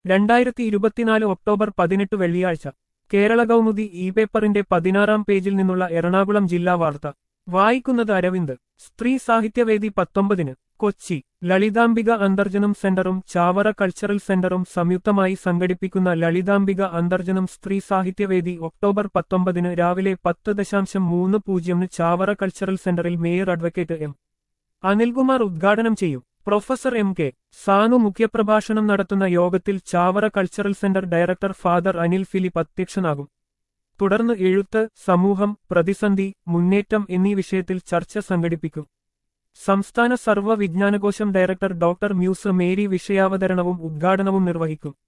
രണ്ടായിരത്തി ഇരുപത്തിനാല് ഒക്ടോബർ പതിനെട്ട് വെള്ളിയാഴ്ച കേരള കൗമുദി ഇ പേപ്പറിന്റെ പതിനാറാം പേജിൽ നിന്നുള്ള എറണാകുളം ജില്ലാ വാർത്ത വായിക്കുന്നത് അരവിന്ദ് സ്ത്രീ സാഹിത്യവേദി പത്തൊമ്പതിന് കൊച്ചി ലളിതാംബിക അന്തർജനം സെന്ററും ചാവറ കൾച്ചറൽ സെന്ററും സംയുക്തമായി സംഘടിപ്പിക്കുന്ന ലളിതാംബിക അന്തർജനം സ്ത്രീ സാഹിത്യവേദി ഒക്ടോബർ പത്തൊമ്പതിന് രാവിലെ പത്ത് ദശാംശം മൂന്ന് പൂജ്യമിന് ചാവറ കൾച്ചറൽ സെന്ററിൽ മേയർ അഡ്വക്കേറ്റ് എം അനിൽകുമാർ ഉദ്ഘാടനം ചെയ്യും പ്രൊഫസർ എം കെ സാനു മുഖ്യപ്രഭാഷണം നടത്തുന്ന യോഗത്തിൽ Chavara cultural centre director father Anil Philip അധ്യക്ഷനാകും തുടർന്ന് എഴുത്ത് സമൂഹം പ്രതിസന്ധി മുന്നേറ്റം എന്നീ വിഷയത്തിൽ ചർച്ച സംഘടിപ്പിക്കും സംസ്ഥാന സർവ്വ വിജ്ഞാനകോശം ഡയറക്ടർ ഡോക്ടർ മ്യൂസ് മേരി വിഷയാവതരണവും ഉദ്ഘാടനവും നിർവഹിക്കും